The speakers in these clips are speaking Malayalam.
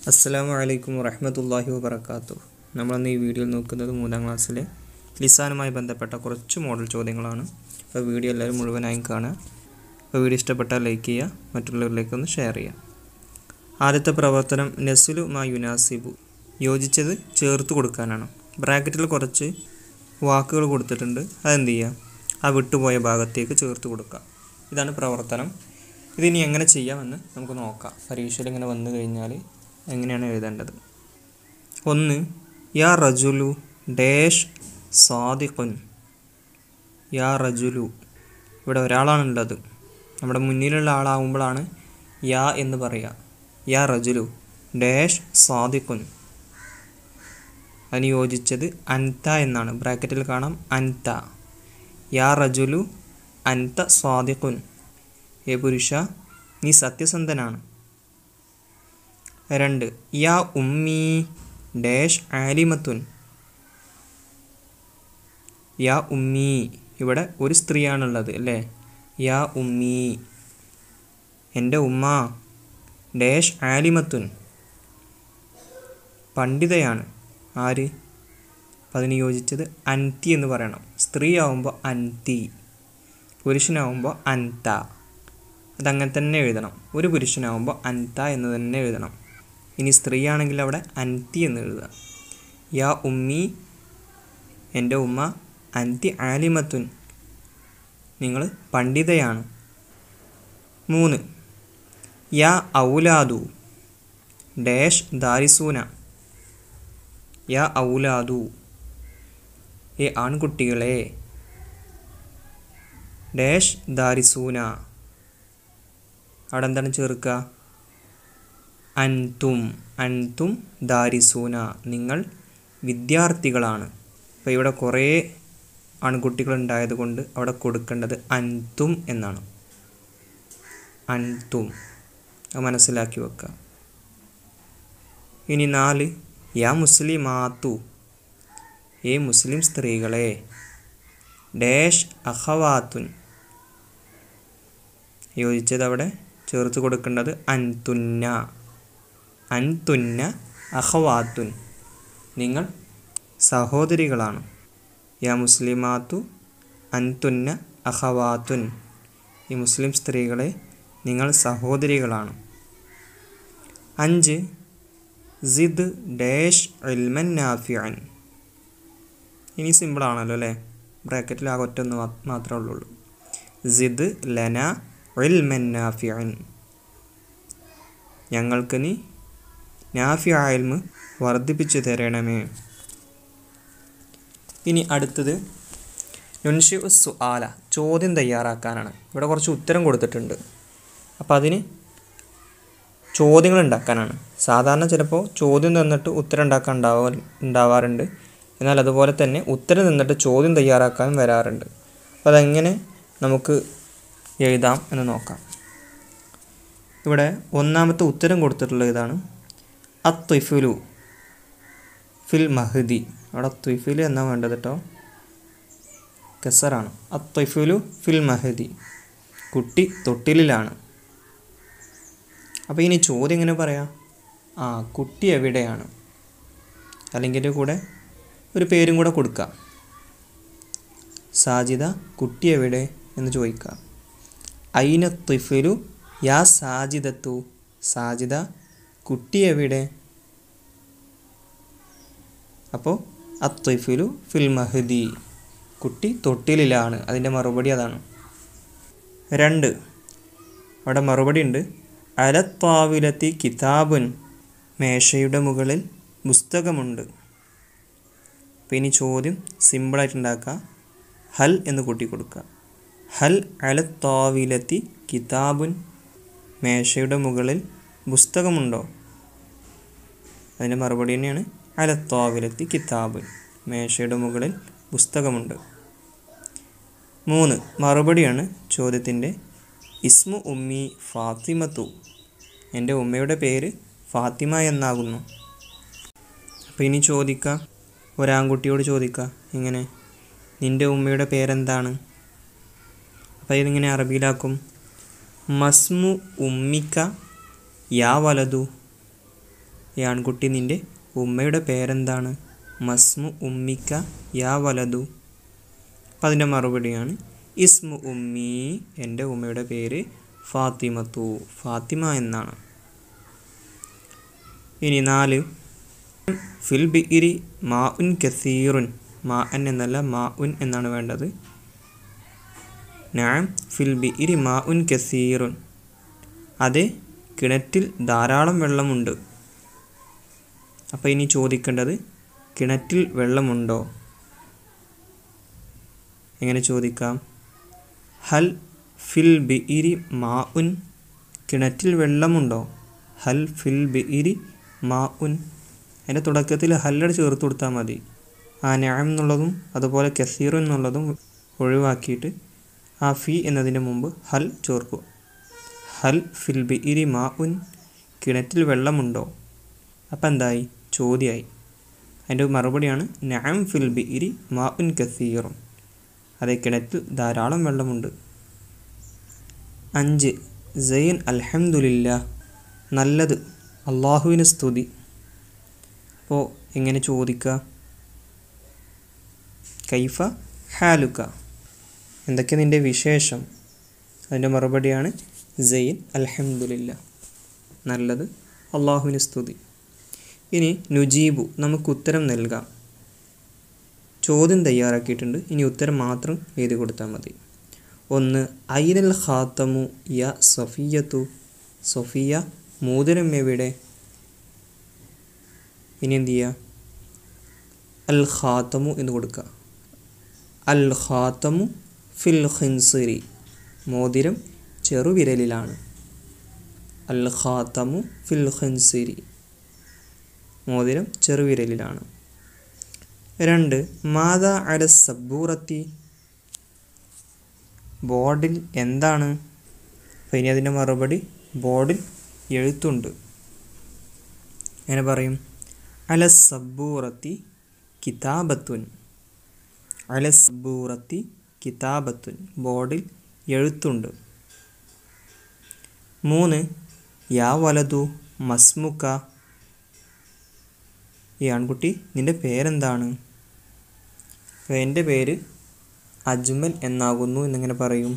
അസ്സലാമു അലൈക്കും വറഹ്മത്തുള്ളാഹി വബറകാത്തു നമ്മളന്ന് ഈ വീഡിയോയിൽ നോക്കുന്നത് മൂന്നാം ക്ലാസ്സിലെ ലിസാനുമായി ബന്ധപ്പെട്ട കുറച്ച് മോഡൽ ചോദ്യങ്ങളാണ് അപ്പോൾ വീഡിയോ എല്ലാവരും മുഴുവനായും കാണുക അപ്പോൾ വീഡിയോ ഇഷ്ടപ്പെട്ടാൽ ലൈക്ക് ചെയ്യുക മറ്റുള്ളവരിലേക്ക് ഒന്ന് ഷെയർ ചെയ്യുക ആദ്യത്തെ പ്രവർത്തനം നെസുലു മാ യുനാസിബു യോജിച്ചത് ചേർത്ത് കൊടുക്കാനാണ് ബ്രാക്കറ്റിൽ കുറച്ച് വാക്കുകൾ കൊടുത്തിട്ടുണ്ട് അതെന്ത് ചെയ്യുക ആ വിട്ടുപോയ ഭാഗത്തേക്ക് ചേർത്ത് കൊടുക്കുക ഇതാണ് പ്രവർത്തനം ഇതിനി എങ്ങനെ ചെയ്യാമെന്ന് നമുക്ക് നോക്കാം പരീക്ഷയിൽ ഇങ്ങനെ വന്നു കഴിഞ്ഞാൽ എങ്ങനെയാണ് എഴുതേണ്ടത് ഒന്ന് യാ റജുലു ഡേഷ് സാദിഖുൻ യാ റജുലു ഇവിടെ ഒരാളാണുള്ളത് നമ്മുടെ മുന്നിലുള്ള ആളാവുമ്പോഴാണ് യാ എന്ന് പറയുക യാ റജുലു ഡേഷ് സാദിഖുൻ അതിന് യോജിച്ചത് അൻത എന്നാണ് ബ്രാക്കറ്റിൽ കാണാം അൻത യാ റജുലു അൻത സ്വാദിഖുൻ ഏ പുരുഷ നീ സത്യസന്ധനാണ് രണ്ട് യാ ഉമ്മി ഡാഷ് ആലിമത്തുൻ യാ ഉമ്മി ഇവിടെ ഒരു സ്ത്രീയാണുള്ളത് അല്ലേ യാ ഉമ്മി എൻ്റെ ഉമ്മ ഡാഷ് ആലിമത്തുൻ പണ്ഡിതയാണ് ആര് അപ്പം അതിന് യോജിച്ചത് അൻതി എന്ന് പറയണം സ്ത്രീ ആവുമ്പോൾ അൻതി പുരുഷനാവുമ്പോൾ അൻത അതങ്ങനെ തന്നെ എഴുതണം ഒരു പുരുഷനാവുമ്പോൾ അൻത എന്ന് തന്നെ എഴുതണം ഇനി സ്ത്രീയാണെങ്കിൽ അവിടെ അൻതി എന്ന് എഴുതുക യാ ഉമ്മി എൻ്റെ ഉമ്മ അൻതി ആലിമത്തുൻ നിങ്ങൾ പണ്ഡിതയാണ് മൂന്ന് യാ ഔലാദു ഡാഷ് ദാരിസൂന യാ ഔലാദു ഏ ആൺകുട്ടികളെ ഡാഷ് ദാരിസൂന അവിടെ എന്താണ് ചേർക്കുക അൻതും അൻതും ദാരിസൂന നിങ്ങൾ വിദ്യാർത്ഥികളാണ് അപ്പോൾ ഇവിടെ കുറേ ആൺകുട്ടികൾ ഉണ്ടായതുകൊണ്ട് അവിടെ കൊടുക്കേണ്ടത് അൻതും എന്നാണ് അൻതും അത് മനസ്സിലാക്കി വെക്കുക ഇനി നാല് യാ മുസ്ലിമാത്തു ഏ മുസ്ലിം സ്ത്രീകളെ ഡാഷ് അഹവാത്തുൻ യോജിച്ചത് അവിടെ ചേർത്ത് കൊടുക്കേണ്ടത് അൻതുന്ന അൻതുന്ന അഹവാത്തുൻ നിങ്ങൾ സഹോദരികളാണ് യാ മുസ്ലിമാത്തു അൻതുന്ന അഹവാത്തുൻ ഈ മുസ്ലിം സ്ത്രീകളെ നിങ്ങൾ സഹോദരികളാണ് അഞ്ച് സിദ് ഡാഷ് ഇൽമൻ നാഫിയൻ ഇനി സിമ്പിളാണല്ലോ അല്ലേ ബ്രാക്കറ്റിൽ ആ ഒറ്റൊന്ന് മാത്രമേ ഉള്ളൂ സിദ് ലന ഇൽമൻ നാഫിയൻ ഞങ്ങൾക്ക് നീ നാഫിയ ഇൽമ് വർദ്ധിപ്പിച്ചു തരണമേ ഇനി അടുത്തത് നുൻഷി സുആല ചോദ്യം തയ്യാറാക്കാനാണ് ഇവിടെ കുറച്ച് ഉത്തരം കൊടുത്തിട്ടുണ്ട് അപ്പോൾ അതിന് ചോദ്യങ്ങൾ ഉണ്ടാക്കാനാണ് സാധാരണ ചിലപ്പോൾ ചോദ്യം തന്നിട്ട് ഉത്തരം ഉണ്ടാക്കാൻ ഉണ്ടാവാ ഉണ്ടാവാറുണ്ട് എന്നാൽ അതുപോലെ തന്നെ ഉത്തരം തന്നിട്ട് ചോദ്യം തയ്യാറാക്കാനും വരാറുണ്ട് അപ്പോൾ അതെങ്ങനെ നമുക്ക് എഴുതാം എന്ന് നോക്കാം ഇവിടെ ഒന്നാമത്തെ ഉത്തരം കൊടുത്തിട്ടുള്ള ഇതാണ് അത്വഫുലു ഫിൽ മഹദി അവിടെ ത്വിഫിൽ എന്നാ വേണ്ടത് കേട്ടോ കസറാണ് അത്വഫുലു ഫിൽ മഹദി കുട്ടി തൊട്ടിലിലാണ് അപ്പോൾ ഇനി ചോദ്യം എങ്ങനെ പറയാം ആ കുട്ടി എവിടെയാണ് അല്ലെങ്കിൽ കൂടെ ഒരു പേരും കൂടെ കൊടുക്കാം സാജിദ കുട്ടി എവിടെ എന്ന് ചോദിക്കാം ഐന ത്വിഫിലു യാ സാജിദത്തു സാജിദ കുട്ടി എവിടെ അപ്പോൾ അത്വഫിലു ഫിൽ മഹദി കുട്ടി തൊട്ടിലിലാണ് അതിൻ്റെ മറുപടി അതാണ് രണ്ട് അവിടെ മറുപടി ഉണ്ട് അലത്താവിലത്തി കിതാബുൻ മേശയുടെ മുകളിൽ പുസ്തകമുണ്ട് അപ്പോൾ ഇനി ചോദ്യം സിമ്പിളായിട്ട് ഉണ്ടാക്കുക ഹൽ എന്ന് കൂട്ടി കൊടുക്കുക ഹൽ അലത്താവിലത്തി കിതാബുൻ മേശയുടെ മുകളിൽ പുസ്തകമുണ്ടോ അതിൻ്റെ മറുപടി തന്നെയാണ് അലത്താവിലെത്തി കിതാബുൻ മേശയുടെ മുകളിൽ പുസ്തകമുണ്ട് മൂന്ന് മറുപടിയാണ് ചോദ്യത്തിൻ്റെ ഇസ്മു ഉമ്മി ഫാത്തിമത്തു എൻ്റെ ഉമ്മയുടെ പേര് ഫാത്തിമ എന്നാകുന്നു അപ്പോൾ ഇനി ചോദിക്കാം ഒരാൺകുട്ടിയോട് ചോദിക്കാം ഇങ്ങനെ നിൻ്റെ ഉമ്മയുടെ പേരെന്താണ് അപ്പോൾ ഇതിങ്ങനെ അറബിയിലാക്കും മസ്മു ഉമ്മിക്ക യാ വലതു ഈ ആൺകുട്ടി നിൻ്റെ ഉമ്മയുടെ പേരെന്താണ് മസ്മു ഉമ്മിക്ക യാ വലതു അപ്പം അതിൻ്റെ മറുപടിയാണ് ഇസ്മു ഉമ്മി എൻ്റെ ഉമ്മയുടെ പേര് ഫാത്തിമത്തു ഫാത്തിമ എന്നാണ് ഇനി നാല് ഫിൽ ബിഇരി മാ ഉൻ കസീറുൻ മാ അൻ എന്നല്ല മാ ഉൻ എന്നാണ് വേണ്ടത് ഞാൻ ഫിൽ ബിഇരി മാ ഉൻ കസീറുൻ അതെ കിണറ്റിൽ ധാരാളം വെള്ളമുണ്ട് അപ്പോൾ ഇനി ചോദിക്കേണ്ടത് കിണറ്റിൽ വെള്ളമുണ്ടോ എങ്ങനെ ചോദിക്കാം ഹൽ ഫിൽ ബിഇരി മാ ഉൻ കിണറ്റിൽ വെള്ളമുണ്ടോ ഹൽ ഫിൽ ബിഇരി മാ ഉൻ അതിൻ്റെ തുടക്കത്തിൽ ഹല്ലട് ചേർത്ത് കൊടുത്താൽ മതി ആ ഞാം എന്നുള്ളതും അതുപോലെ കസീറു എന്നുള്ളതും ഒഴിവാക്കിയിട്ട് ആ ഫി എന്നതിൻ്റെ മുമ്പ് ഹൽ ചേർക്കുക ഹൽ ഫിൽ ബിഇരി മാ ഉൻ കിണറ്റിൽ വെള്ളമുണ്ടോ അപ്പം എന്തായി ചോദ്യമായി അതിൻ്റെ മറുപടിയാണ് നഅം ഫിൽ ബിഇരി മാ ഉൻ കസീറും അതേ കിണറ്റിൽ ധാരാളം വെള്ളമുണ്ട് അഞ്ച് സൈൻ അൽഹംദുലില്ല നല്ലത് അള്ളാഹുവിന് സ്തുതി അപ്പോൾ എങ്ങനെ ചോദിക്കുക കൈഫ ഹാലുക്ക എന്തൊക്കെ നിൻ്റെ വിശേഷം അതിൻ്റെ മറുപടിയാണ് സൈൻ അൽഹംദുലില്ല നല്ലത് അള്ളാഹുവിന് സ്തുതി ഇനി നുജീബു നമുക്ക് ഉത്തരം നൽകാം ചോദ്യം തയ്യാറാക്കിയിട്ടുണ്ട് ഇനി ഉത്തരം മാത്രം എഴുതി കൊടുത്താൽ മതി ഒന്ന് ഐനൽ ഖാത്തമു യ സഫിയത്തു സഫിയ മോതിരം എവിടെ ഇനി എന്ത് ചെയ്യുക അൽ ഖാത്തമു എന്ന് കൊടുക്കുക അൽ ഖാത്തമു ഫിൽ ഖിൻസിരി മോതിരം ചെറുവിരലിലാണ് അൽ ഖാത്തമു ഫിൽ ഖിൻസിരി മോതിരം ചെറുവിരലിലാണ് രണ്ട് മാത അല സബൂറത്തി ബോർഡിൽ എന്താണ് അപ്പോൾ ഇനി അതിൻ്റെ മറുപടി ബോർഡിൽ എഴുത്തുണ്ട് എങ്ങനെ പറയും അല സബൂറത്തി കിതാബത്തുൻ അല സബൂറത്തി കിതാബത്തുൻ ബോർഡിൽ എഴുത്തുണ്ട് മൂന്ന് യാ വലതു മസ്മുക്ക ഈ ആൺകുട്ടി നിൻ്റെ പേരെന്താണ് അപ്പോൾ എൻ്റെ പേര് അജ്മൽ എന്നാകുന്നു എന്നിങ്ങനെ പറയും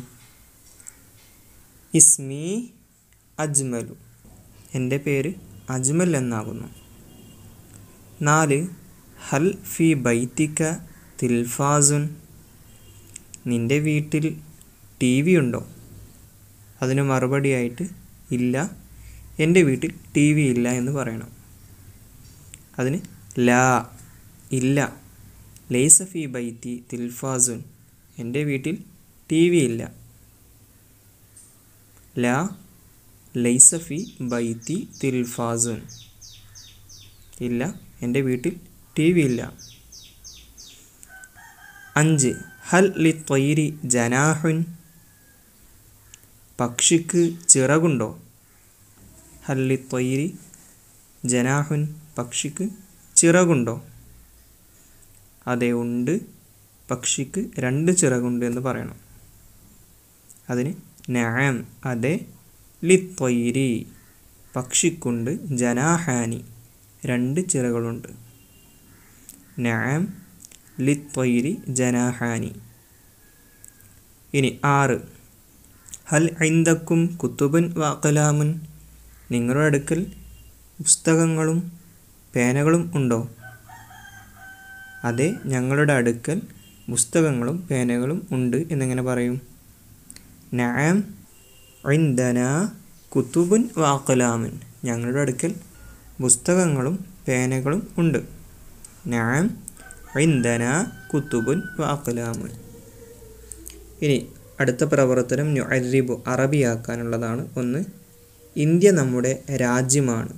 ഇസ്മി അജ്മലു എൻ്റെ പേര് അജ്മൽ എന്നാകുന്നു നാല് ഹൽ ഫി ബൈത്തിക്ക തിൽഫാസുൻ നിൻ്റെ വീട്ടിൽ ടി വി ഉണ്ടോ അതിന് മറുപടിയായിട്ട് ഇല്ല എൻ്റെ വീട്ടിൽ ടി വി ഇല്ല എന്ന് പറയണം അതിന് ലാ ഇല്ല ലൈസഫി ബൈത്തി തിൽഫാസുൻ എൻ്റെ വീട്ടിൽ ടി വി ഇല്ല ലാ ലൈസഫി ബൈത്തി തിൽഫാസുൻ ഇല്ല എൻ്റെ വീട്ടിൽ ടി വി ഇല്ല അഞ്ച് ഹൽ ലി ത്വൈരി ജനാഹുൻ പക്ഷിക്ക് ചിറകുണ്ടോ ഹൽ ലി ത്വൈരി ജനാഹുൻ പക്ഷിക്ക് ചിറകുണ്ടോ അതെ ഉണ്ട് പക്ഷിക്ക് രണ്ട് ചിറകുണ്ട് എന്ന് പറയണം അതിന് നഅം അതെ ലിത്വൈരി പക്ഷിക്കുണ്ട് ജനാഹാനി രണ്ട് ചിറകളുണ്ട് നഅം ലിത്വൈരി ജനാഹാനി ഇനി ആറ് ഹൽ ഐന്ദക്കും കുത്തുബൻ വാക്കലാമുൻ നിങ്ങളുടെ അടുക്കൽ പുസ്തകങ്ങളും പേനകളും ഉണ്ടോ അതെ ഞങ്ങളുടെ അടുക്കൽ പുസ്തകങ്ങളും പേനകളും ഉണ്ട് എന്നിങ്ങനെ പറയും നഅം ഐന്ദന കുത്തുബുൻ വാക്കലാമുൻ ഞങ്ങളുടെ അടുക്കൽ പുസ്തകങ്ങളും പേനകളും ഉണ്ട് നഅം ഐന്ദന കുത്തുബുൻ വാക്കലാമുൻ ഇനി അടുത്ത പ്രവർത്തനം നുഅരിബു അറബിയാക്കാനുള്ളതാണ് ഒന്ന് ഇന്ത്യ നമ്മുടെ രാജ്യമാണ്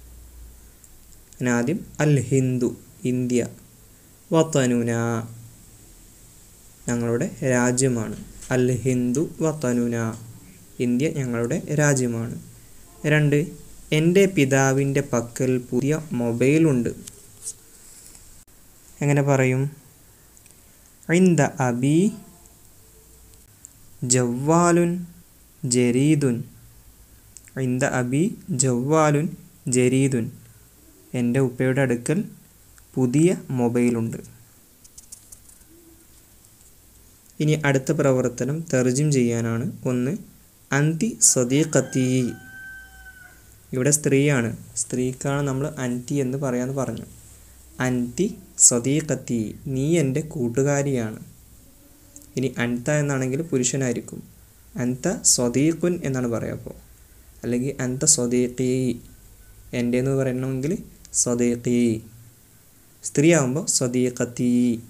ആദ്യം അൽ ഹിന്ദു ഇന്ത്യ വത്തനുന ഞങ്ങളുടെ രാജ്യമാണ് അൽ ഹിന്ദു വത്തനുന ഇന്ത്യ ഞങ്ങളുടെ രാജ്യമാണ് രണ്ട് എൻ്റെ പിതാവിൻ്റെ പക്കൽ പുതിയ മൊബൈലുണ്ട് എങ്ങനെ പറയും ഐന്ദ അബി ജവ്വാലുൻ ജരീദുൻ ഐന്ദ അബി ജവ്വാലുൻ ജരീദുൻ എൻ്റെ ഉപ്പയുടെ അടുക്കൽ പുതിയ മൊബൈലുണ്ട് ഇനി അടുത്ത പ്രവർത്തനം തെർജിം ചെയ്യാനാണ് ഒന്ന് അന്തി സദീഖത്തി ഇവിടെ സ്ത്രീയാണ് സ്ത്രീക്കാണ് നമ്മൾ അൻറ്റി എന്ന് പറയാമെന്ന് പറഞ്ഞു അൻറ്റി സദീഖത്തി നീ എൻ്റെ കൂട്ടുകാരിയാണ് ഇനി അൻത എന്നാണെങ്കിൽ പുരുഷനായിരിക്കും അൻത സ്വദീഖുൻ എന്നാണ് പറയുക അപ്പോൾ അല്ലെങ്കിൽ അൻത സ്വദീഖി എൻ്റെ എന്ന് പറയണമെങ്കിൽ സ്വദീഖി സ്ത്രീ ആകുമ്പോൾ സ്വദീഖത്തി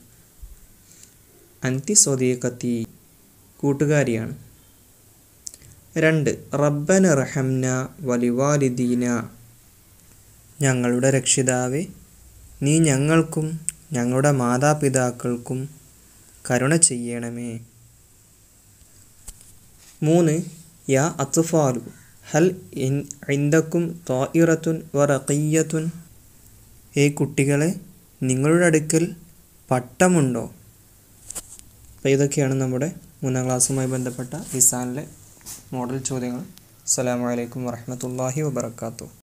അൻതി സ്വദീഖത്തി കൂട്ടുകാരിയാണ് രണ്ട് റബ്ബന റഹംന വലിവാലിദീന ഞങ്ങളുടെ രക്ഷിതാവെ നീ ഞങ്ങൾക്കും ഞങ്ങളുടെ മാതാപിതാക്കൾക്കും കരുണ ചെയ്യണമേ മൂന്ന് യാ അത്ഫാലു ഹൽ ഇൻ ഇന്ദക്കും തോയിറത്തുൻ വറഖയ്യത്തുൻ ഏ കുട്ടികളെ നിങ്ങളുടെ അടുക്കൽ പട്ടമുണ്ടോ അപ്പോൾ ഇതൊക്കെയാണ് നമ്മുടെ മൂന്നാം ക്ലാസ്സുമായി ബന്ധപ്പെട്ട ലിസാനിലെ മോഡൽ ചോദ്യങ്ങൾ അസ്സലാമു അലൈക്കും വറഹ്മത്തുള്ളാഹി വബർക്കാത്തു